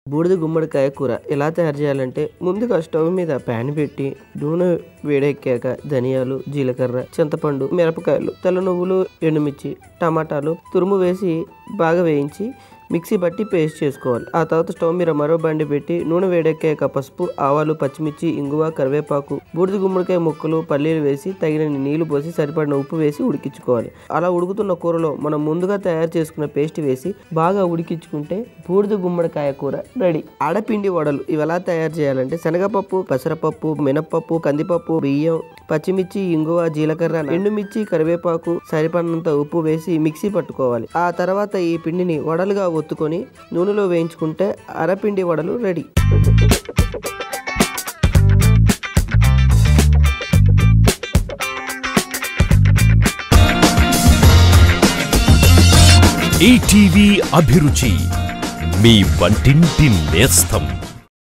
బూడిద గుమ్మడికాయ కూర ఎలా తయారు చేయాలంటే ముందుగా స్టవ్ మీద ప్యాన్ పెట్టి నూనె వేడెక్కాక ధనియాలు జీలకర్ర చింతపండు మిరపకాయలు తెల్ల నువ్వులు ఎండుమిర్చి టమాటాలు తురుము వేసి బాగా వేయించి మిక్సీ బట్టి పేస్ట్ చేసుకోవాలి ఆ తర్వాత స్టవ్ మీద మరో బండి పెట్టి నూనె వేడెక్కాక పసుపు ఆవాలు పచ్చిమిర్చి ఇంగువ కరివేపాకు బూడిద గుమ్మడికాయ ముక్కలు పల్లీలు వేసి తగినన్ని నీళ్లు పోసి సరిపడిన ఉప్పు వేసి ఉడికించుకోవాలి అలా ఉడుకుతున్న కూరలో మనం ముందుగా తయారు చేసుకున్న పేస్ట్ వేసి బాగా ఉడికించుకుంటే బూడిద గుమ్మడికాయ కూర రెడీ ఆడపిండి వడలు ఇవి ఎలా తయారు చేయాలంటే శనగపప్పు పెసరపప్పు మినప్పప్పు కందిపప్పు బియ్యం పచ్చిమిర్చి ఇంగువ జీలకర్ర ఎండుమిర్చి కరివేపాకు సరిపడినంత ఉప్పు వేసి మిక్సీ పట్టుకోవాలి ఆ తర్వాత ఈ పిండిని వడలుగా ఒత్తుకొని నూనెలో వేయించుకుంటే అరపిండి వడలు రెడీ ఈటీవీ అభిరుచి మీ వంటింటి నేస్తం